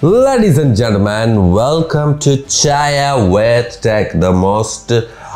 Ladies and gentlemen, welcome to Chaya with Tech, the most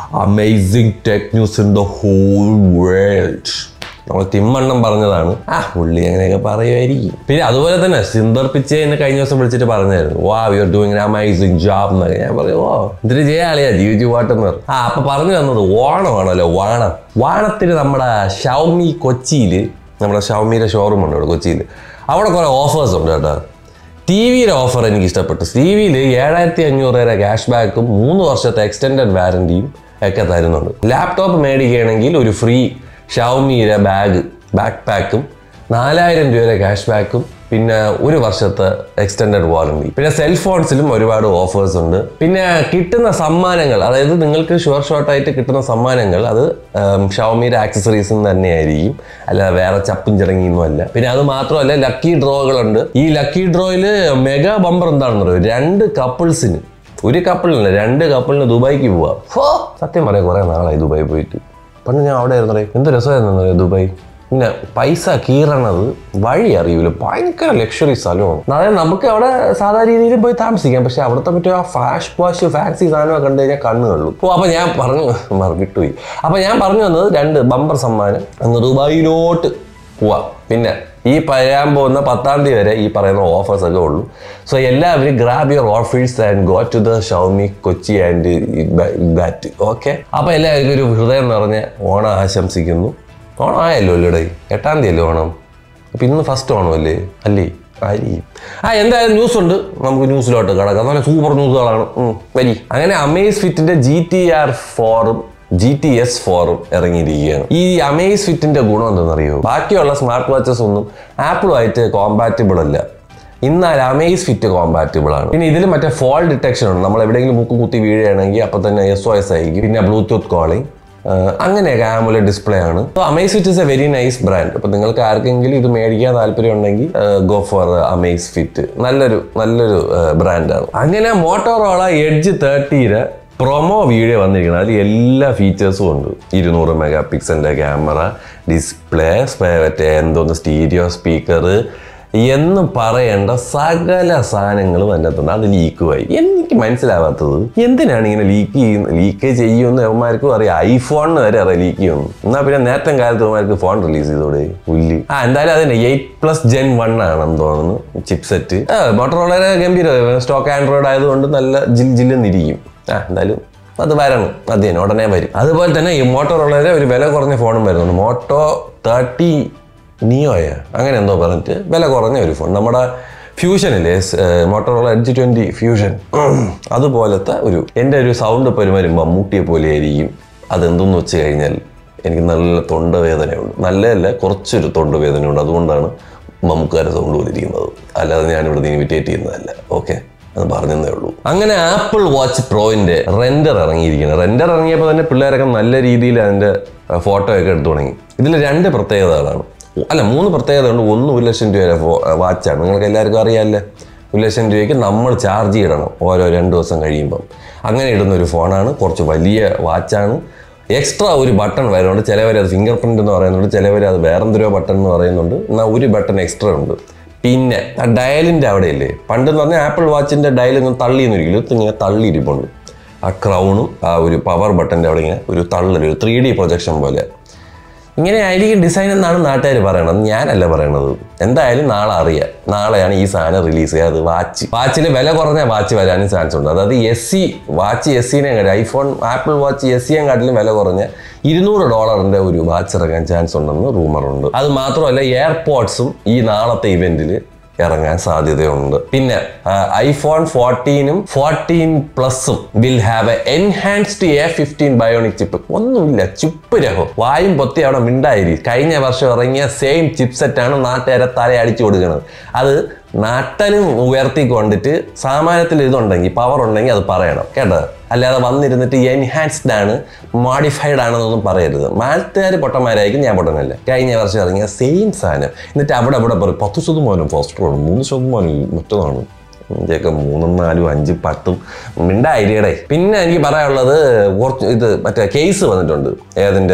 amazing tech news in the whole world. നമ്മൾ തിമ്മണ്ണം പറഞ്ഞതാണ് ആ പുള്ളി അങ്ങനെയൊക്കെ പറയുമായിരിക്കും പിന്നെ അതുപോലെ തന്നെ സിന്ദർ പിച്ചെ എന്നെ കഴിഞ്ഞ ദിവസം വിളിച്ചിട്ട് പറഞ്ഞായിരുന്നു wow you are doing amazing job എന്നൊക്കെ ഞാൻ പറഞ്ഞു ഓ ഇതിന് ചെയ്യാളിയാ ജീവിച്ചു പാട്ടെന്ന് പറഞ്ഞു ആ അപ്പൊ പറഞ്ഞു തന്നത് ഓണമാണല്ലോ വാണം വാണത്തിന് നമ്മുടെ ഷൗമി കൊച്ചിയിൽ നമ്മുടെ ഷൗമിയുടെ ഷോറൂം ഉണ്ട് ഇവിടെ കൊച്ചിയിൽ അവിടെ കുറേ ഓഫേഴ്സ് ഉണ്ട് കേട്ടോ ടി വിയുടെ ഓഫർ എനിക്ക് ഇഷ്ടപ്പെട്ടു ടി വിയിൽ ഏഴായിരത്തി അഞ്ഞൂറ് വരെ ക്യാഷ് ബാക്കും മൂന്ന് വർഷത്തെ എക്സ്റ്റൻഡഡ് വാറണ്ടിയും ഒക്കെ തരുന്നുണ്ട് ലാപ്ടോപ്പ് മേടിക്കുകയാണെങ്കിൽ ഒരു ഫ്രീ ഷൗമിയുടെ ബാഗ് ബാക്ക് പാക്കും നാലായിരം രൂപയുടെ ക്യാഷ് ബാക്കും പിന്നെ ഒരു വർഷത്തെ എക്സ്റ്റൻഡഡ് വാറണ്ടി പിന്നെ സെൽഫോൺസിലും ഒരുപാട് ഓഫേഴ്സ് ഉണ്ട് പിന്നെ കിട്ടുന്ന സമ്മാനങ്ങൾ അതായത് നിങ്ങൾക്ക് ഷുവർ ഷോർട്ടായിട്ട് കിട്ടുന്ന സമ്മാനങ്ങൾ അത് ഷവമിയുടെ ആക്സസറീസും തന്നെയായിരിക്കും അല്ല വേറെ ചപ്പും ചിറങ്ങിയൊന്നും അല്ല പിന്നെ അത് മാത്രമല്ല ലക്കി ഡ്രോകളുണ്ട് ഈ ലക്കി ഡ്രോയിൽ മെഗാ ബമ്പർ എന്താണെന്ന് അറിയോ രണ്ട് കപ്പിൾസിന് ഒരു കപ്പിളിന് രണ്ട് കപ്പിളിന് ദുബായിക്ക് പോവാം ഹോ സത്യം പറയാം കുറേ നാളായി ദുബായി പോയിട്ട് പണ്ട് ഞാൻ അവിടെ ആയിരുന്നു എന്ത് രസമായിരുന്നു ദുബായ് പിന്നെ പൈസ കീറണത് വഴി അറിയൂല ഭയങ്കര ലക്ഷറി സ്ഥലമാണ് അതായത് നമുക്ക് അവിടെ സാധാരണ രീതിയിൽ പോയി താമസിക്കാം പക്ഷെ അവിടുത്തെ പറ്റിയ ആ ഫാഷ് വാഷ് ഫാൻസി സാധനമൊക്കെ കണ്ടു കഴിഞ്ഞാൽ കണ്ണുള്ളൂ ഓ അപ്പൊ ഞാൻ പറഞ്ഞു മറ വിട്ടുപോയി അപ്പൊ ഞാൻ പറഞ്ഞു വന്നത് രണ്ട് ബമ്പർ സമ്മാനം അങ്ങ് ദുബായിലോട്ട് പോവാം പിന്നെ ഈ പറയാൻ പോകുന്ന പത്താം തീയതി വരെ ഈ പറയുന്ന ഓഫേഴ്സ് ഒക്കെ ഉള്ളൂ സോ എല്ലാവരും grab your office and go to the Xiaomi Kochi and that okay അപ്പൊ എല്ലാവർക്കും ഒരു ഹൃദയം നിറഞ്ഞ ഓണം ആശംസിക്കുന്നു ഓണം ആയല്ലോ അല്ലേടേ എട്ടാം തീയതി അല്ലേ ഓണം അപ്പൊ ഇന്ന് ഫസ്റ്റ് ഓണം അല്ലേ അല്ലേ ആയിരിക്കും ആ എന്തായാലും ന്യൂസ് ഉണ്ട് നമുക്ക് ന്യൂസിലോട്ട് കിടക്കാം നല്ല സൂപ്പർ ന്യൂസുകളാണ് ഉം, വരി അങ്ങനെ അമേസ് ഫിറ്റിന്റെ ജി ടി ആർ ഫോറും ജി ടി എസ് ഫോറും ഇറങ്ങിയിരിക്കുകയാണ് ഈ അമേസ് ഫിറ്റിന്റെ ഗുണം എന്താണെന്നറിയോ ബാക്കിയുള്ള സ്മാർട്ട് വാച്ചസ് ഒന്നും ആപ്പിളുമായിട്ട് കോമ്പാറ്റബിൾ അല്ല എന്നാൽ അമേസ് ഫിറ്റ് കോമ്പാറ്റബിൾ ആണ് പിന്നെ ഇതിൽ മറ്റേ ഫോൾ ഡിറ്റക്ഷൻ ഉണ്ട് നമ്മൾ എവിടെയെങ്കിലും മുക്ക് കുത്തി വീഴുകയാണെങ്കിൽ അപ്പം തന്നെ എസ് ഒ എസ് ആയിരിക്കും പിന്നെ ബ്ലൂടൂത്ത് കോളിംഗ് അങ്ങനെയൊക്കെ ആമുല ഡിസ്പ്ലേ ആണ് അപ്പോൾ Amazfit is a very nice brand അപ്പോൾ നിങ്ങൾക്ക് ആർക്കെങ്കിലും ഇത് മേടിക്കാൻ താല്പര്യം ഉണ്ടെങ്കിൽ ഗോ ഫോർ അമേസ് ഫിറ്റ് നല്ലൊരു നല്ലൊരു ബ്രാൻഡാണ് അങ്ങനെ മോട്ടോറോള എഡ്ജ് തേർട്ടിയുടെ പ്രൊമോ വീഡിയോ വന്നിരിക്കുന്നത് അതിൽ എല്ലാ ഫീച്ചേഴ്സും ഉണ്ട് ഇരുന്നൂറ് മെഗാ പിക്സലിൻ്റെ ക്യാമറ ഡിസ്പ്ലേ മറ്റേ എന്തോന്ന് സ്റ്റീരിയോ സ്പീക്കർ എന്ന് പറയേണ്ട സകല സാധനങ്ങളും അതിനകത്തുണ്ട് അത് ലീക്കുമായി എനിക്ക് മനസ്സിലാവാത്തത് എന്തിനാണ് ഇങ്ങനെ ലീക്ക് ചെയ്യുന്നത് ലീക്ക് ചെയ്യുമെന്ന് അവന്മാർക്കും അറിയാം ഐഫോണിന് വരെ അറിയാം ലീക്ക് ചെയ്യുന്നു എന്നാൽ പിന്നെ നേരത്തെ കാലത്ത് അവന്മാർക്ക് ഫോൺ റിലീസ് ചെയ്തോടെ പുല്ല് ആ എന്തായാലും അതിന് എയ്റ്റ് പ്ലസ് ജെൻ വൺ ആണെന്ന് തോന്നുന്നു ചിപ്പ് സെറ്റ് മോട്ടറോളരെ ഗംഭീര സ്റ്റോക്ക് ആൻഡ്രോയിഡ് ആയതുകൊണ്ട് നല്ല ജിൽ ജില്ലെന്നിരിക്കും ആ എന്തായാലും അത് വരണം അത് തന്നെ ഉടനെ വരും അതുപോലെ തന്നെ ഈ മോട്ടോറുള്ളവരെ ഒരു വില കുറഞ്ഞ ഫോണും വരുന്നുണ്ട് മോട്ടോ തേർട്ടി നിയോയ അങ്ങനെ എന്തോ പറഞ്ഞിട്ട് വില കുറഞ്ഞ ഒരു ഫോൺ നമ്മുടെ ഫ്യൂഷനില്ലേ മോട്ടോറുള്ള എഡ്ജ് ട്വൻറ്റി ഫ്യൂഷൻ അതുപോലത്തെ ഒരു എൻ്റെ ഒരു സൗണ്ട് ഇപ്പോൾ ഒരു മമ്മൂട്ടിയെ പോലെ ആയിരിക്കും അതെന്തെന്ന് വെച്ച് കഴിഞ്ഞാൽ എനിക്ക് നല്ല തൊണ്ടവേദനയുണ്ട് നല്ലതല്ല കുറച്ചൊരു തൊണ്ടവേദനയുണ്ട് അതുകൊണ്ടാണ് മമ്മൂക്കാരെ സൗണ്ട് പോലെ ഇരിക്കുന്നത് അല്ലാതെ ഞാനിവിടെ ഇൻവിറ്റേറ്റ് ചെയ്യുന്നതല്ല ഓക്കെ അത് പറഞ്ഞതേ ഉള്ളൂ അങ്ങനെ ആപ്പിൾ വാച്ച് പ്രോയിന്റെ റെൻഡർ ഇറങ്ങിയിരിക്കുന്നത് റെൻഡർ ഇറങ്ങിയപ്പോൾ തന്നെ പിള്ളേരൊക്കെ നല്ല രീതിയിൽ അതിന്റെ ഫോട്ടോ ഒക്കെ എടുത്തു തുടങ്ങി ഇതിൽ രണ്ട് പ്രത്യേകതകളാണ് അല്ല മൂന്ന് പ്രത്യേകത ഉണ്ട് ഒന്ന് ഒരു ലക്ഷം രൂപ വാച്ചാണ് നിങ്ങൾക്ക് എല്ലാവർക്കും അറിയാമല്ലേ ഒരു ലക്ഷം രൂപയ്ക്ക് നമ്മൾ ചാർജ് ചെയ്യണം ഓരോ രണ്ട് ദിവസം കഴിയുമ്പം അങ്ങനെ ഇടുന്ന ഒരു ഫോണാണ് കുറച്ച് വലിയ വാച്ചാണ് എക്സ്ട്രാ ഒരു ബട്ടൺ വരുന്നുണ്ട് ചിലവർ അത് ഫിംഗർ പ്രിന്റ് എന്ന് പറയുന്നുണ്ട് ചിലവർ അത് വേറെന്തൊരു ബട്ടൺ എന്ന് പറയുന്നുണ്ട് എന്നാൽ ഒരു ബട്ടൺ എക്സ്ട്രാ ഉണ്ട് പിന്നെ ആ ഡയലിൻ്റെ അവിടെയില്ലേ പണ്ടെന്ന് പറഞ്ഞാൽ ആപ്പിൾ വാച്ചിൻ്റെ ഡയൽ ഇങ്ങനെ തള്ളി എന്നിരിക്കില്ല ഇത് ഇങ്ങനെ തള്ളിയിരിപ്പുണ്ട് ആ ക്രൗണും ആ ഒരു പവർ ബട്ടൻ്റെ അവിടെ ഇങ്ങനെ ഒരു തള്ളൽ ഒരു ത്രീ ഡി പ്രൊജക്ഷൻ പോലെ ഇങ്ങനെ ആയിരിക്കും ഡിസൈൻ എന്നാണ് നാട്ടുകാർ പറയണത് ഞാനല്ല പറയണത് എന്തായാലും നാളെ അറിയാം നാളെയാണ് ഈ സാധനം റിലീസ് ചെയ്യാത് വാച്ച് വാച്ചിൽ വില കുറഞ്ഞ വാച്ച് വരാനും ചാൻസ് ഉണ്ട് അതായത് എസ് സി വാച്ച് എസ് സിനെ കാട്ടി ഐഫോൺ ആപ്പിൾ വാച്ച് എസ് സിയെ കാട്ടിലും വില കുറഞ്ഞ ഇരുന്നൂറ് ഡോളറിന്റെ ഒരു വാച്ച് ഇറങ്ങാൻ ചാൻസ് ഉണ്ടെന്ന് റൂമറുണ്ട് അത് മാത്രമല്ല എയർപോർട്സും ഈ നാളത്തെ ഇവന്റിൽ ഇറങ്ങാൻ സാധ്യതയുണ്ട് പിന്നെ ഐഫോൺ ഫോർട്ടീനും ഫോർട്ടീൻ പ്ലസും will have a enhanced A fifteen bionic chip ഒന്നുമില്ല ചിപ്പ് രഹോ വായും പൊത്തി അവിടെ മിണ്ടായിരി കഴിഞ്ഞ വർഷം ഇറങ്ങിയ സെയിം ചിപ്പ് സെറ്റാണ് നാട്ടുകാരെ തല അടിച്ചു കൊടുക്കുന്നത് അത് നാട്ടനും ഉയർത്തി കൊണ്ടിട്ട് സാമാന്യത്തിൽ ഇതുണ്ടെങ്കിൽ പവർ ഉണ്ടെങ്കിൽ അത് പറയണം കേട്ടോ അല്ലാതെ വന്നിരുന്നിട്ട് എൻഹാൻസ്ഡ് ആണ് മോഡിഫൈഡ് ആണെന്നൊന്നും പറയരുത് നാട്ടുകാർ പൊട്ടന്മാരായിരിക്കും ഞാൻ പൊട്ടനല്ല കഴിഞ്ഞ വർഷം ഇറങ്ങിയ സെയിം സാധനം എന്നിട്ട് അവിടെ അവിടെ പറയും പത്ത് ശതമാനം ഫാസ്റ്ററാണ് മൂന്ന് ശതമാനം മറ്റതാണ് ഇതൊക്കെ മൂന്നും നാലും അഞ്ച് പത്തും മിണ്ടായിരിക്കടേ പിന്നെ എനിക്ക് പറയാനുള്ളത് കുറച്ച് ഇത് മറ്റേ കേസ് വന്നിട്ടുണ്ട് ഏതിൻ്റെ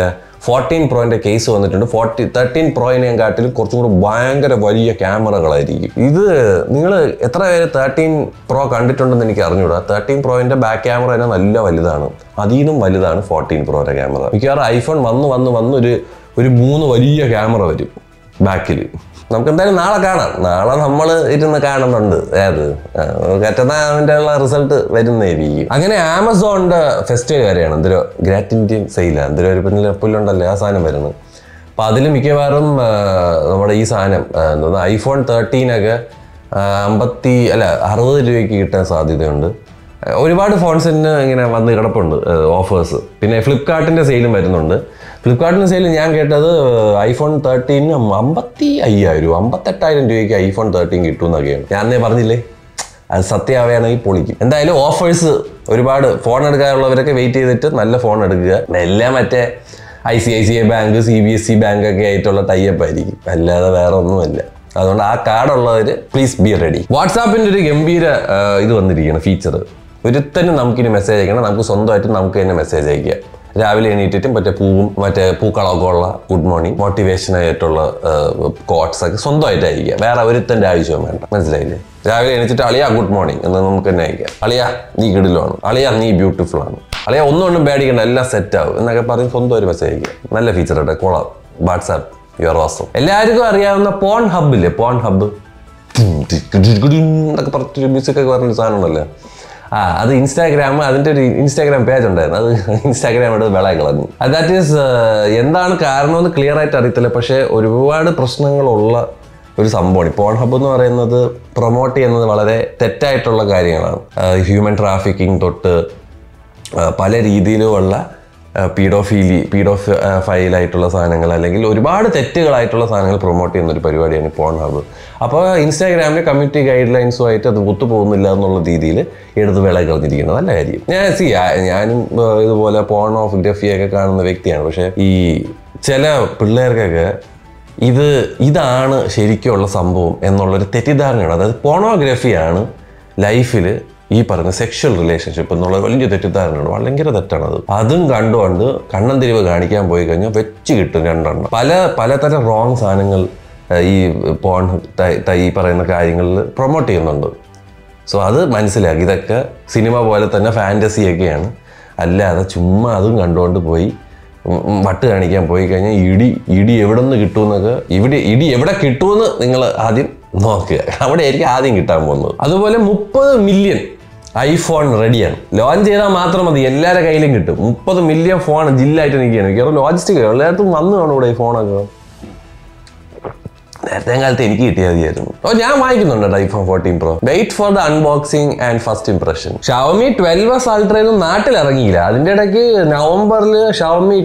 ഫോർട്ടീൻ പ്രോയിന്റെ കേസ് വന്നിട്ടുണ്ട് ഫോർട്ടി തേർട്ടീൻ പ്രോയിനെയും കാട്ടിലും കുറച്ചും കൂടി ഭയങ്കര വലിയ ക്യാമറകളായിരിക്കും ഇത് നിങ്ങൾ എത്ര പേര് തേർട്ടീൻ പ്രോ കണ്ടിട്ടുണ്ടെന്ന് എനിക്ക് അറിഞ്ഞൂടാ തേർട്ടീൻ പ്രോയിന്റെ ബാക്ക് ക്യാമറ തന്നെ നല്ല വലുതാണ് അതിൽ നിന്നും വലുതാണ് ഫോർട്ടീൻ പ്രോയുടെ ക്യാമറ മിക്കവാറും ഐഫോൺ വന്ന് വന്ന് വന്ന് ഒരു ഒരു മൂന്ന് വലിയ ക്യാമറ വരും ബാക്കിൽ നമുക്ക് എന്തായാലും നാളെ കാണാം നാളെ നമ്മൾ ഇരുന്ന് കാണുന്നുണ്ട് ഏത് കറ്റന്ന അതിൻ്റെ ഉള്ള റിസൾട്ട് വരുന്നതായിരിക്കും അങ്ങനെ ആമസോണിന്റെ ഫെസ്റ്റിവൽ വരെയാണ് എന്തൊരു ഗ്രാറ്റ് ഇന്ത്യൻ സെയിലാണ് എന്തൊരു ഒരു പിന്നെ പുല്ലുണ്ടല്ലോ ആ സാധനം വരുന്നത് അപ്പം അതിൽ മിക്കവാറും ആ, നമ്മുടെ ഈ സാധനം ആ, എന്താ ഐഫോൺ തേർട്ടീനൊക്കെ അമ്പത്തി അല്ല അറുപത് രൂപയ്ക്ക് കിട്ടാൻ സാധ്യതയുണ്ട് ഒരുപാട് ഫോൺസിന് ഇങ്ങനെ വന്ന് കിടപ്പുണ്ട് ഓഫേഴ്സ് പിന്നെ ഫ്ലിപ്കാർട്ടിൻ്റെ സെയിലും വരുന്നുണ്ട് ഫ്ലിപ്കാർട്ടിൻ്റെ സെയിൽ ഞാൻ കേട്ടത് ഐഫോൺ തേർട്ടീന് അമ്പത്തി അയ്യായിരം രൂപ അമ്പത്തെട്ടായിരം രൂപയ്ക്ക് ഐഫോൺ തേർട്ടീൻ കിട്ടും എന്നൊക്കെയാണ് ഞാൻ അന്നേ പറഞ്ഞില്ലേ അത് സത്യമാവുകയാണെങ്കിൽ പൊളിക്കും എന്തായാലും ഓഫേഴ്സ് ഒരുപാട് ഫോൺ എടുക്കാനുള്ളവരൊക്കെ വെയിറ്റ് ചെയ്തിട്ട് നല്ല ഫോൺ എടുക്കുക എല്ലാം മറ്റേ I C I C I bank C B S C bank ഒക്കെ ആയിട്ടുള്ള ടൈപ്പ് ആയിരിക്കും അല്ലാതെ വേറെ ഒന്നുമല്ല അതുകൊണ്ട് ആ കാർഡുള്ളവർ പ്ലീസ് ബി റെഡി വാട്സാപ്പിൻ്റെ ഒരു ഗംഭീര ആ, ഇത് വന്നിരിക്കണം ഫീച്ചർ ഒരുത്തനും നമുക്കിനി മെസ്സേജ് അയക്കണം നമുക്ക് സ്വന്തമായിട്ട് നമുക്ക് തന്നെ മെസ്സേജ് അയക്കുക രാവിലെ എണീറ്റിട്ടും മറ്റേ പൂവും മറ്റേ പൂക്കളൊക്കെ ഉള്ള ഗുഡ് മോർണിംഗ് മോട്ടിവേഷൻ ആയിട്ടുള്ള കോട്ട്സ് ഒക്കെ സ്വന്തമായിട്ട് അയക്കുക വേറെ ഒരുത്തൻ്റെ ആവശ്യവും വേണ്ട മനസ്സിലായില്ലേ രാവിലെ എണീച്ചിട്ട് അളിയാ ഗുഡ് മോർണിംഗ് എന്ന് നമുക്ക് തന്നെ അയക്കാം അളിയാ നീ കിടിലാണ് അളിയാ നീ ബ്യൂട്ടിഫുൾ ആണ് അളിയാ ഒന്നും ഒന്നും പേടിക്കണ്ട എല്ലാം സെറ്റ് ആവും എന്നൊക്കെ പറഞ്ഞ് സ്വന്തം ഒരു മെസ്സേജ് അയക്കുക നല്ല ഫീച്ചർ ആട്ടെ കോളാം വാട്സാപ്പ് യുവർ വാസം എല്ലാവർക്കും അറിയാവുന്ന പോൺ ഹബില്ലേ പോൺ ഹബ് എന്നൊക്കെ പറഞ്ഞൊരു മ്യൂസിക് ഒക്കെ പറഞ്ഞൊരു സാധനം ഉണ്ടല്ലോ ആ അത് ഇൻസ്റ്റാഗ്രാം അതിൻ്റെ ഒരു ഇൻസ്റ്റാഗ്രാം പേജ് ഉണ്ടായിരുന്നു അത് ഇൻസ്റ്റാഗ്രാം എടുത്ത് വിളയെ കളഞ്ഞു ദാറ്റ് ഈസ് എന്താണ് കാരണമെന്ന് ക്ലിയർ ആയിട്ട് അറിയത്തില്ല പക്ഷേ ഒരുപാട് പ്രശ്നങ്ങളുള്ള ഒരു സംഭവമാണ് ഈ പോൺ ഹബ് എന്ന് പറയുന്നത് പ്രൊമോട്ട് ചെയ്യുന്നത് വളരെ തെറ്റായിട്ടുള്ള കാര്യങ്ങളാണ് ഹ്യൂമൻ ട്രാഫിക്കിംഗ് തൊട്ട് ആ, പല രീതിയിലുമുള്ള പീഡോഫീലി പീഡോ ഫൈലായിട്ടുള്ള സാധനങ്ങൾ അല്ലെങ്കിൽ ഒരുപാട് തെറ്റുകളായിട്ടുള്ള സാധനങ്ങൾ പ്രൊമോട്ട് ചെയ്യുന്ന ഒരു പരിപാടിയാണ് ഈ പോൺ ഹബ് അപ്പോൾ ഇൻസ്റ്റാഗ്രാമിലെ കമ്മ്യൂണിറ്റി ഗൈഡ് ലൈൻസുമായിട്ട് അത് ഒത്തു പോകുന്നില്ല എന്നുള്ള രീതിയിൽ എടുത്ത് വിള കളഞ്ഞിരിക്കുന്നത് നല്ല കാര്യം ഞാൻ സി ഞാനും ആ, ഇതുപോലെ പോൺ ഓഫ് ഗ്രഫിയൊക്കെ കാണുന്ന വ്യക്തിയാണ് പക്ഷേ ഈ ചില പിള്ളേർക്കൊക്കെ ഇത് ഇതാണ് ശരിക്കുള്ള സംഭവം എന്നുള്ളൊരു തെറ്റിദ്ധാരണയാണ് അതായത് പോണോഗ്രഫിയാണ് ലൈഫിൽ ഈ പറയുന്ന സെക്ഷൽ റിലേഷൻഷിപ്പ് എന്നുള്ള വലിയ തെറ്റിദ്ധാരണയാണ് ഭയങ്കര തെറ്റാണത് അതും കണ്ടുകൊണ്ട് കണ്ണൻ തിരിവ് കാണിക്കാൻ പോയി കഴിഞ്ഞാൽ വെച്ച് കിട്ടും രണ്ടെണ്ണം പല പലതരം റോങ് സാധനങ്ങൾ ആ, ഈ പോൺ ഈ പറയുന്ന കാര്യങ്ങളിൽ പ്രൊമോട്ട് ചെയ്യുന്നുണ്ട് സോ അത് മനസ്സിലാക്കി ഇതൊക്കെ സിനിമ പോലെ തന്നെ ഫാൻറ്റസി ഒക്കെയാണ് അല്ലാതെ ചുമ്മാ അതും കണ്ടുകൊണ്ട് പോയി ഉം ഉം വട്ട് കാണിക്കാൻ പോയി കഴിഞ്ഞാൽ ഇടി ഇടി എവിടെ നിന്ന് കിട്ടുമെന്നൊക്കെ ഇവിടെ ഇടി എവിടെ കിട്ടുമെന്ന് നിങ്ങൾ ആദ്യം നോക്കുക അവിടെ ആയിരിക്കും ആദ്യം കിട്ടാൻ പോകുന്നത് അതുപോലെ മുപ്പത് മില്യൺ ഐഫോൺ റെഡിയാണ് ലോഞ്ച് ചെയ്താൽ മാത്രം മതി എല്ലാവരുടെ കയ്യിലും കിട്ടും മുപ്പത് മില്യൺ ഫോൺ ജില്ലായിട്ട് നിൽക്കുകയാണ് മിക്കവാറും ലോജിസ്റ്റിക് എല്ലായിടത്തും വന്നു കാണും ഇവിടെ ഈ ഫോണൊക്കെ നേരത്തെ കാലത്ത് എനിക്ക് കിട്ടിയാൽ മതിയായിരുന്നു ഓ ഞാൻ വാങ്ങിക്കുന്നുണ്ട് കേട്ടോ iPhone fourteen pro wait for the unboxing and first impression Xiaomi twelve S അൾട്രയൊന്നും നാട്ടിൽ ഇറങ്ങിയില്ല അതിന്റെ ഇടയ്ക്ക് നവംബറിൽ ഷവമി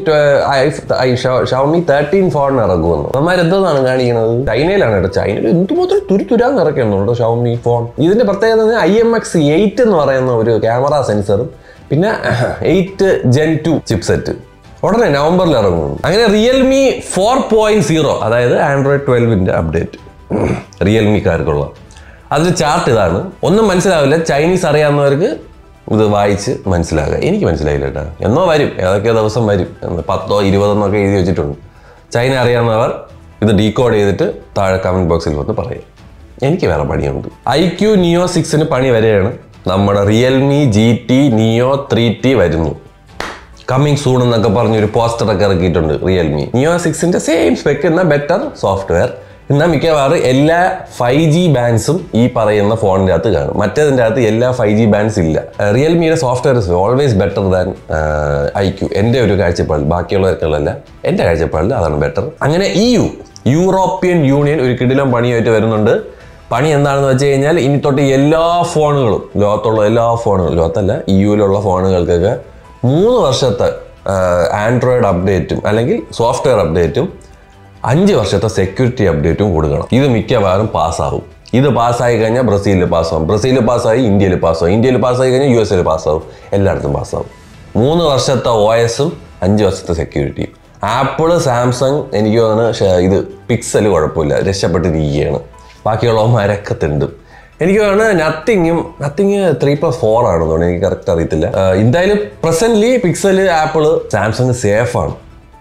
ഷവമി തേർട്ടീൻ ഫോൺ ഇറങ്ങുമെന്ന് അമ്മമാർ എന്തോന്നാണ് കാണിക്കുന്നത് ചൈനയിലാണ് കേട്ടോ ചൈനയിൽ എന്തുമാത്രം തുരുതുരാന്ന് ഇറക്കുന്നുണ്ടോ ഷവമി ഫോൺ ഇതിന്റെ പ്രത്യേകത ഐ എം എക്സ് എയ്റ്റ് എന്ന് പറയുന്ന ഒരു ക്യാമറ സെൻസറും പിന്നെ എയ്റ്റ് ജെൻ ടു ചിപ്സെറ്റ് ഉടനെ നവംബറിൽ ഇറങ്ങുന്നു അങ്ങനെ റിയൽമി ഫോർ പോയിന്റ് സീറോ അതായത് ആൻഡ്രോയിഡ് ട്വൽവിൻ്റെ അപ്ഡേറ്റ് റിയൽമിക്കാർക്കുള്ള അതിൽ ചാർട്ട് ഇതാണ് ഒന്നും മനസ്സിലാവില്ല ചൈനീസ് അറിയാവുന്നവർക്ക് ഇത് വായിച്ച് മനസ്സിലാകുക എനിക്ക് മനസ്സിലായില്ല കേട്ടോ എന്നോ വരും ഏതൊക്കെ ദിവസം വരും എന്ന് പത്തോ ഇരുപതോ എന്നൊക്കെ എഴുതി വെച്ചിട്ടുണ്ട് ചൈന അറിയാവുന്നവർ ഇത് ഡീകോഡ് ചെയ്തിട്ട് താഴെ കമൻറ്റ് ബോക്സിൽ വന്ന് പറയും എനിക്ക് വേറെ പണിയുണ്ട് ഐ ക്യു നിയോ സിക്സിന് പണി വരെയാണ് നമ്മുടെ Realme G T neo three T വരുന്നു കമ്മിങ് സൂൺ എന്നൊക്കെ പറഞ്ഞൊരു പോസ്റ്റർ ഒക്കെ ഇറക്കിയിട്ടുണ്ട് റിയൽമി നിയോ സിക്സിന്റെ സെയിം സ്പെക്ക് എന്ന ബെറ്റർ സോഫ്റ്റ്വെയർ എന്നാൽ മിക്കവാറും എല്ലാ ഫൈവ് ജി ബാൻഡ്സും ഈ പറയുന്ന ഫോണിൻ്റെ അകത്ത് കാണും മറ്റേതിൻ്റെ അകത്ത് എല്ലാ ഫൈവ് ജി ബാൻഡ്സ് ഇല്ല റിയൽമിയുടെ software is always better than I Q എൻ്റെ ഒരു കാഴ്ചപ്പാടിൽ ബാക്കിയുള്ളവർക്കുള്ളതല്ല എൻ്റെ കാഴ്ചപ്പാടിൽ അതാണ് ബെറ്റർ അങ്ങനെ ഇ യു യൂറോപ്യൻ യൂണിയൻ ഒരു കിടിലം പണിയായിട്ട് വരുന്നുണ്ട് പണി എന്താണെന്ന് വെച്ച് കഴിഞ്ഞാൽ ഇനി തൊട്ട് എല്ലാ ഫോണുകളും ലോകത്തുള്ള എല്ലാ ഫോണുകളും ലോകത്തല്ല ഇ യുവിലുള്ള ഫോണുകൾക്കൊക്കെ മൂന്ന് വർഷത്തെ ആൻഡ്രോയിഡ് അപ്ഡേറ്റും അല്ലെങ്കിൽ സോഫ്റ്റ്വെയർ അപ്ഡേറ്റും അഞ്ച് വർഷത്തെ സെക്യൂരിറ്റി അപ്ഡേറ്റും കൊടുക്കണം ഇത് മിക്കവാറും പാസ്സാവും ഇത് പാസ്സായി കഴിഞ്ഞാൽ ബ്രസീലിൽ പാസ്സാവും ബ്രസീലിൽ പാസ്സായി ഇന്ത്യയിൽ പാസ്സാവും ഇന്ത്യയിൽ പാസ്സായി കഴിഞ്ഞാൽ യു എസിൽ പാസ്സാവും എല്ലായിടത്തും പാസ്സാവും മൂന്ന് വർഷത്തെ ഒ എസും അഞ്ച് വർഷത്തെ സെക്യൂരിറ്റിയും ആപ്പിള് സാംസങ് എനിക്ക് തോന്നുന്നു ഷ- ഇത് പിക്സൽ കുഴപ്പമില്ല രക്ഷപ്പെട്ടിരിക്കുകയാണ് ബാക്കിയുള്ളവന്മാരൊക്കെ തിണ്ടും എനിക്ക് തോന്നുന്നു നത്തിങ്ങും നത്തിങ് ത്രീ പ്ലസ് ഫോർ ആണെന്ന് തോന്നുന്നു എനിക്ക് കറക്റ്റ് അറിയത്തില്ല ആ, എന്തായാലും presently pixel Apple Samsung safe ആണ്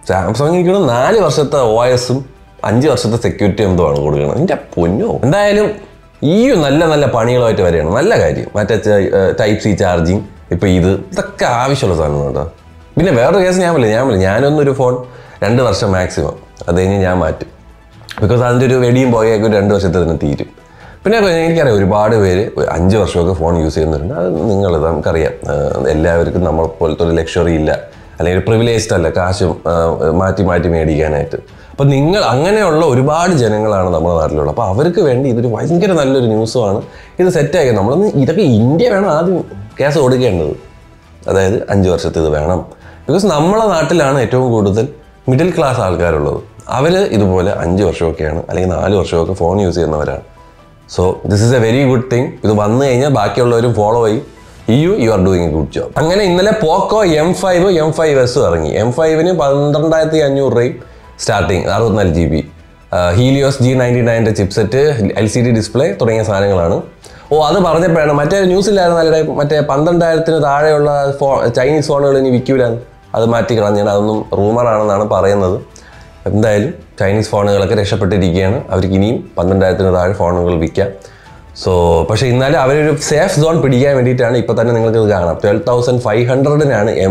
സാംസങ് എനിക്ക് നാല് വർഷത്തെ ഒ എസും അഞ്ച് വർഷത്തെ സെക്യൂരിറ്റി എന്തോ ആണ് കൊടുക്കുന്നത് എൻ്റെ പൊന്നോ എന്തായാലും ഈ നല്ല നല്ല പണികളുമായിട്ട് വരികയാണ് നല്ല കാര്യം മറ്റേ ടൈപ്പ് സി ചാർജിങ് ഇപ്പം ഇത് ഇതൊക്കെ ആവശ്യമുള്ള സാധനം കേട്ടോ പിന്നെ വേറൊരു കേസ് ഞാൻ പറയില്ല ഞാൻ പറയില്ല ഞാനൊന്നൊരു ഫോൺ രണ്ട് വർഷം മാക്സിമം അത് കഴിഞ്ഞ് ഞാൻ മാറ്റും ബിക്കോസ് അതിൻ്റെ ഒരു വെടിയും പോയൊക്കെ ഒരു രണ്ട് വർഷത്തിൽ തന്നെ തീരും പിന്നെ എനിക്കറിയാം ഒരുപാട് പേര് ഒരു അഞ്ച് വർഷമൊക്കെ ഫോൺ യൂസ് ചെയ്യുന്നുണ്ട് അത് നിങ്ങൾ നമുക്കറിയാം ആഹ് എല്ലാവർക്കും നമ്മളെ പോലത്തെ ഒരു ലക്ഷറി ഇല്ല അല്ലെങ്കിൽ പ്രിവിലേജ്ഡ് അല്ല കാശും ആഹ് മാറ്റി മാറ്റി മേടിക്കാനായിട്ട് അപ്പം നിങ്ങൾ അങ്ങനെയുള്ള ഒരുപാട് ജനങ്ങളാണ് നമ്മുടെ നാട്ടിലുള്ളത് അപ്പോൾ അവർക്ക് വേണ്ടി ഇതൊരു ഭയങ്കര നല്ലൊരു ന്യൂസുമാണ് ഇത് സെറ്റാക്കി നമ്മളൊന്ന് ഇതൊക്കെ ഇന്ത്യ വേണം ആദ്യം കേസ് കൊടുക്കേണ്ടത് അതായത് അഞ്ച് വർഷത്തെ ഇത് വേണം ബിക്കോസ് നമ്മളെ നാട്ടിലാണ് ഏറ്റവും കൂടുതൽ മിഡിൽ ക്ലാസ് ആൾക്കാരുള്ളത് അവർ ഇതുപോലെ അഞ്ച് വർഷമൊക്കെയാണ് അല്ലെങ്കിൽ നാല് വർഷമൊക്കെ ഫോൺ യൂസ് ചെയ്യുന്നവരാണ് so this is a very good thing ഇത് വന്നു കഴിഞ്ഞാൽ ബാക്കിയുള്ളവരും ഫോളോ ചെയ്യും you you are doing a good job അങ്ങനെ ഇന്നലെ Poco M five M five S ഇറങ്ങി എം ഫൈവിന് പന്ത്രണ്ടായിരത്തി അഞ്ഞൂറ് രൂപയും സ്റ്റാർട്ടിങ് അറുപത്തിനാല് G B Helios G ninety നയൻ്റെ chipset L C D display തുടങ്ങിയ സാധനങ്ങളാണ് ഓ അത് പറഞ്ഞപ്പോഴാണ് മറ്റേ ന്യൂസിലായിരുന്നു അല്ലേ മറ്റേ പന്ത്രണ്ടായിരത്തിന് താഴെയുള്ള ഫോ ചൈനീസ് ഫോണുകൾ ഇനി വിൽക്കൂലെന്ന് അത് മാറ്റി കളഞ്ഞാൽ അതൊന്നും റൂമറാണെന്നാണ് പറയുന്നത് എന്തായാലും ചൈനീസ് ഫോണുകളൊക്കെ രക്ഷപ്പെട്ടിരിക്കുകയാണ് അവർക്ക് ഇനിയും പന്ത്രണ്ടായിരത്തിന് താഴെ ഫോണുകൾ വിൽക്കാം സോ പക്ഷേ എന്നാലും അവരൊരു സേഫ് സോൺ പിടിക്കാൻ വേണ്ടിയിട്ടാണ് ഇപ്പോൾ തന്നെ നിങ്ങൾക്ക് ഇത് കാണാം ട്വൽവ് തൗസൻഡ് ഫൈവ് ഹൺഡ്രഡിനാണ് എം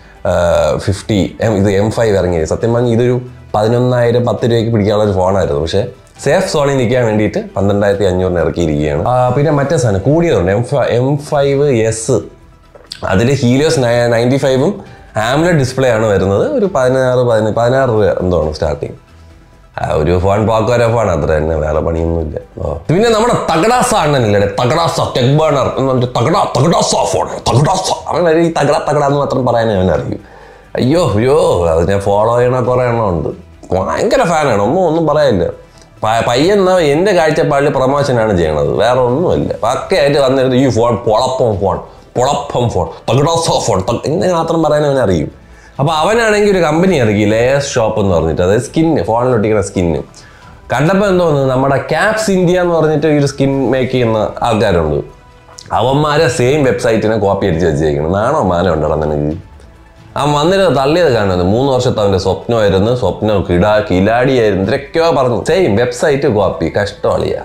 ഫിഫ്റ്റി എം ഇത് എം ഫൈവ് ഇറങ്ങിയത് സത്യം പറഞ്ഞാൽ ഇതൊരു പതിനൊന്നായിരം പത്ത് രൂപയ്ക്ക് പിടിക്കാനുള്ള ഒരു ഫോണായിരുന്നു പക്ഷേ സേഫ് സോണിൽ നിൽക്കാൻ വേണ്ടിയിട്ട് പന്ത്രണ്ടായിരത്തി അഞ്ഞൂറിന് ഇറക്കിയിരിക്കുകയാണ് ആ, പിന്നെ മറ്റേ സാധനം കൂടിയതുണ്ട് എം എം ഫൈവ് എസ് അതിൽ ഹീലിയോസ് നയൻറ്റി ഫൈവും ആംലറ്റ് ഡിസ്പ്ലേ ആണ് വരുന്നത് ഒരു പതിനാറ് പതിന പതിനാറ് രൂപ എന്തോ ആണ് സ്റ്റാർട്ടിങ് ആ ഒരു ഫോൺ പാക്കോര ഫോൺ അത്ര തന്നെ വേറെ പണിയൊന്നുമില്ല ഓ. പിന്നെ നമ്മുടെ തകടാസ അണ്ണനില്ലേ തകടാസ ടെക് ബേണർ എന്ന് പറഞ്ഞിട്ട് തകട തകടാസ ഫോൺ തകടാസ അവൻ ഈ തകട തകട എന്ന് മാത്രം പറയാനേ അവൻ അറിയൂ അയ്യോ അയ്യോ അത് ഞാൻ ഫോളോ ചെയ്യണ കുറേ എണ്ണം ഉണ്ട് ഭയങ്കര ഫാനാണ് ഒന്നും ഒന്നും പറയാനില്ല പ- പയ്യൻ എന്നാ എൻ്റെ കാഴ്ചപ്പാടിൽ പ്രൊമോഷനാണ് ചെയ്യണത് വേറെ ഒന്നുമില്ല പക്കയായിട്ട് വന്നിരുന്നത് ഈ ഫോൺ പൊളപ്പം ഫോൺ പൊളപ്പം ഫോൺ തകടാസ ഫോൺ തക- ഇങ്ങനെ മാത്രം പറയാൻ അവൻ അറിയും അപ്പോൾ അവനാണെങ്കിൽ ഒരു കമ്പനി ഇറക്കി ലേസ് ഷോപ്പ് എന്ന് പറഞ്ഞിട്ട് അതായത് സ്കിന്ന് ഫോണിലൊട്ടിക്കുന്ന സ്കിന്ന് കണ്ടപ്പോൾ എന്തോ തോന്നുന്നു നമ്മുടെ ക്യാപ്സ് ഇന്ത്യ എന്ന് പറഞ്ഞിട്ട് ഒരു സ്കിൻ മേക്ക് ചെയ്യുന്ന ആൾക്കാരുണ്ട് അവന്മാരെ സെയിം വെബ്സൈറ്റിനെ കോപ്പി അടിച്ച് വെച്ചേക്കണം നാണോ മാനോ ഉണ്ടോ നിനക്ക് ആ വന്നിട്ട് തള്ളിയത് കാണുന്നത് മൂന്ന് വർഷത്തെ അവൻ്റെ സ്വപ്നമായിരുന്നു സ്വപ്നം കിടാ കിലാടിയായിരുന്നു ഇതൊക്കെയോ പറഞ്ഞു സെയിം വെബ്സൈറ്റ് കോപ്പി കഷ്ടമാളിയാ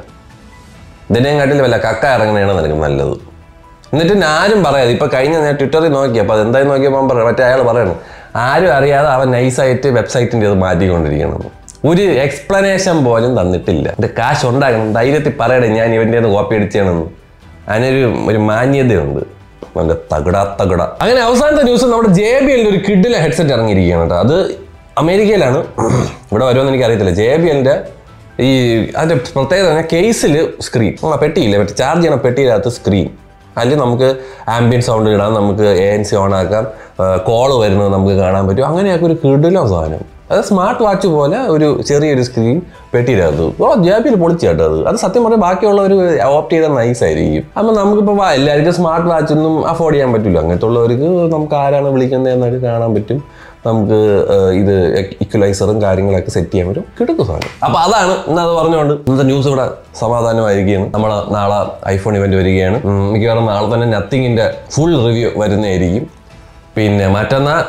ഇതിനെയും കാട്ടിൽ വല്ല കക്ക ഇറങ്ങണേണ് നിനക്ക് നല്ലത് എന്നിട്ട് ആരും പറയാതെ ഇപ്പൊ കഴിഞ്ഞ ഞാൻ ട്വിറ്ററിൽ നോക്കി അപ്പൊ അതെന്തായി നോക്കിയപ്പോൾ അവൻ പറ- മറ്റേ അയാൾ പറയണം ആരും അറിയാതെ അവൻ നൈസായിട്ട് വെബ്സൈറ്റിന്റെ അത് മാറ്റിക്കൊണ്ടിരിക്കണം ഒരു എക്സ്പ്ലനേഷൻ പോലും തന്നിട്ടില്ല എന്റെ കാശ് ഉണ്ടാക്കണം ധൈര്യത്തിൽ പറയണേ ഞാൻ ഇവന്റെ കോപ്പി അടിച്ചാണെന്ന് അതിനൊരു ഒരു മാന്യതയുണ്ട് നല്ല തകട തകട അങ്ങനെ അവസാനത്തെ ന്യൂസ് നമ്മുടെ ജെ ബി എല്ലിന്റെ ഒരു കിഡിലെ ഹെഡ്സെറ്റ് ഇറങ്ങിയിരിക്കുകയാണ് കേട്ടോ അത് അമേരിക്കയിലാണ് ഇവിടെ വരുമെന്ന് എനിക്ക് അറിയത്തില്ല ജെ ബി എല്ലിന്റെ ഈ അതിന്റെ പ്രത്യേകത കേസിൽ സ്ക്രീൻ ആ പെട്ടിയില്ലേ മറ്റേ ചാർജ് ചെയ്യണ പെട്ടിയിനകത്ത് സ്ക്രീൻ അതിൽ നമുക്ക് ആംബിയൻ സൗണ്ട് ഇടാം നമുക്ക് എ എൻ സി ഓൺ ആക്കാം കോള് വരുന്നത് നമുക്ക് കാണാൻ പറ്റും അങ്ങനെയൊക്കെ ഒരു കിടിലോ സാധനം അത് സ്മാർട്ട് വാച്ച് പോലെ ഒരു ചെറിയൊരു സ്ക്രീൻ പെട്ടിയിലകത്ത് ഓ ജാബിയിൽ പൊളിച്ചു കേട്ടോ അത് അത് സത്യം പറഞ്ഞാൽ ബാക്കിയുള്ളവർ ഓപ്റ്റ് ചെയ്താൽ നൈസ് ആയിരിക്കും അപ്പം നമുക്കിപ്പോൾ വാ- എല്ലാവർക്കും സ്മാർട്ട് വാച്ച് ഒന്നും അഫോർഡ് ചെയ്യാൻ പറ്റില്ല അങ്ങനത്തെ ഉള്ളവർക്ക് നമുക്ക് ആരാണ് വിളിക്കുന്നത് എന്നൊക്കെ കാണാൻ പറ്റും നമുക്ക് ഏഹ്, ഇത് ഇക്വലൈസറും കാര്യങ്ങളൊക്കെ സെറ്റ് ചെയ്യാൻ പറ്റും കിടക്കും സാധനം അപ്പോൾ അതാണ് ഇന്ന് അത് പറഞ്ഞുകൊണ്ട് ഇന്നത്തെ ന്യൂസ് ഇവിടെ സമാധാനമായിരിക്കുകയാണ് നമ്മൾ നാളെ ഐഫോൺ ഇവന്റ് വരികയാണ് ഉം, മിക്കവാറും നാളെ തന്നെ നത്തിങ്ങിന്റെ ഫുൾ റിവ്യൂ വരുന്നതായിരിക്കും പിന്നെ മറ്റന്നാൾ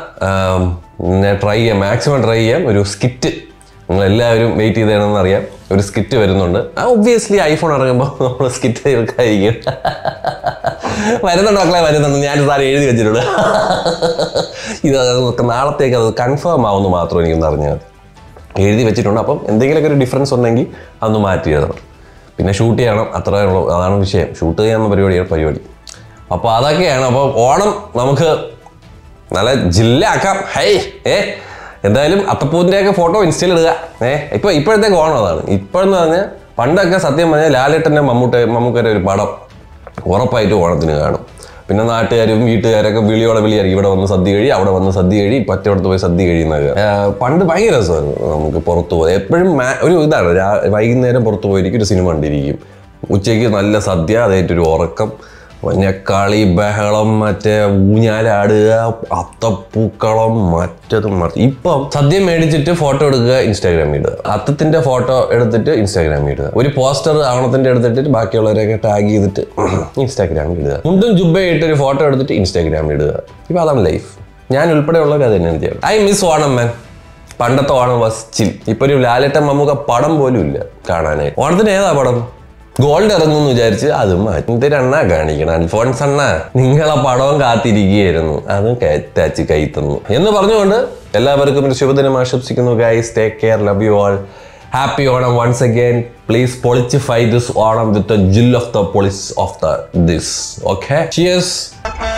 ട്രൈ ചെയ്യാം മാക്സിമം ട്രൈ ചെയ്യാം ഒരു സ്കിറ്റ് നിങ്ങൾ എല്ലാവരും വെയിറ്റ് ചെയ്തേണമെന്ന് അറിയാം ഒരു സ്കിറ്റ് വരുന്നുണ്ട് ഒബ്വിയസ്ലി ഐഫോൺ ഇറങ്ങുമ്പോൾ നമ്മൾ സ്കിറ്റ് തീർക്കായിരിക്കും വരുന്നുണ്ട് മക്കളെ വരുന്നുണ്ട് ഞാൻ സാറ് എഴുതി വെച്ചിട്ടുണ്ട് ഇത് നമുക്ക് നാളത്തേക്ക് അത് കൺഫേം ആവുമെന്ന് മാത്രം എനിക്കൊന്ന് അറിഞ്ഞാൽ മതി എഴുതി വെച്ചിട്ടുണ്ട് അപ്പം എന്തെങ്കിലുമൊക്കെ ഒരു ഡിഫറൻസ് ഉണ്ടെങ്കിൽ അതൊന്ന് മാറ്റി എഴുതണം പിന്നെ ഷൂട്ട് ചെയ്യണം അത്രേ ഉള്ളൂ അതാണ് വിഷയം ഷൂട്ട് ചെയ്യുന്ന പരിപാടിയാണ് പരിപാടി അപ്പോൾ അതൊക്കെയാണ് അപ്പോൾ ഓണം നമുക്ക് നല്ല ജില്ലാക്കാം ഹൈ ഏ എന്തായാലും അത്തപ്പൂവിൻ്റെയൊക്കെ ഫോട്ടോ ഇൻസ്റ്റയിൽ ഇടുക ഏ ഇപ്പോൾ ഇപ്പോഴത്തേക്ക് ഓണം അതാണ് ഇപ്പോഴെന്ന് പറഞ്ഞാൽ പണ്ടൊക്കെ സത്യം പറഞ്ഞാൽ ലാലേട്ടൻ്റെ മമ്മൂട്ട മമ്മൂക്കയുടെ ഒരു പടം ഉറപ്പായിട്ടും ഓണത്തിന് കാണും പിന്നെ നാട്ടുകാരും വീട്ടുകാരൊക്കെ വിളിയോടെ വിളിയായിരിക്കും ഇവിടെ വന്ന് സദ്യ കഴിയും അവിടെ വന്ന് സദ്യ കഴിയും പറ്റോടത്ത് പോയി സദ്യ കഴിയുന്നത് പണ്ട് ഭയങ്കര രസമായിരുന്നു നമുക്ക് പുറത്ത് പോയി എപ്പോഴും മാ- ഒരു ഇതാണ് രാ- വൈകുന്നേരം പുറത്ത് പോയിരിക്കും ഒരു സിനിമ കണ്ടിരിക്കും ഉച്ചയ്ക്ക് നല്ല സദ്യ അതായിട്ടൊരു ഉറക്കം മഞ്ഞക്കളി ബഹളം മറ്റേ ഊഞ്ഞാലാടുക അത്തപ്പൂക്കളം മറ്റതും മറിച്ച് ഇപ്പം സദ്യ മേടിച്ചിട്ട് ഫോട്ടോ എടുക്കുക ഇൻസ്റ്റാഗ്രാമിൽ ഇടുക അത്തത്തിന്റെ ഫോട്ടോ എടുത്തിട്ട് ഇൻസ്റ്റാഗ്രാമിൽ ഇടുക ഒരു പോസ്റ്റർ ആവണത്തിന്റെ എടുത്തിട്ട് ബാക്കിയുള്ളവരെയൊക്കെ ടാഗ് ചെയ്തിട്ട് ഇൻസ്റ്റാഗ്രാമിൽ ഇടുക മുണ്ടും ജുബയിട്ട് ഒരു ഫോട്ടോ എടുത്തിട്ട് ഇൻസ്റ്റാഗ്രാമിൽ ഇടുക ഇപ്പൊ അതാണ് ലൈഫ് ഞാൻ ഉൾപ്പെടെയുള്ളവർ അത് തന്നെയാണ് ചെയ്യുന്നത് ഐ മിസ് ഓണം മാൻ പണ്ടത്തെ ഓണം വാസ് ചിൽ ഇപ്പൊ ഒരു ലാലേട്ടൻ മമ്മൂക്ക പടം പോലും ഇല്ല കാണാനായി ഓണത്തിന് ഏതാ പടം ഗോൾഡ് ഇറങ്ങും എന്ന് വിചാരിച്ച് അത് മാറ്റി എന്തിനാ കാണിക്കണം അൽഫോൺസ് അണ്ണ നിങ്ങളെ പടവും കാത്തിരിക്കുകയായിരുന്നു അതും കയറ്റാച്ച് കൈ തന്നു എന്ന് പറഞ്ഞുകൊണ്ട് എല്ലാവർക്കും ഒരു ശുഭദിനം ആശംസിക്കുന്നു guys take care love you all happy Onam once again please പൊളിച്ചിഫൈ ദിസ് ഓണം വിത്ത് ജിൽ ഓഫ് ദ പൊളിസ് of the this okay cheers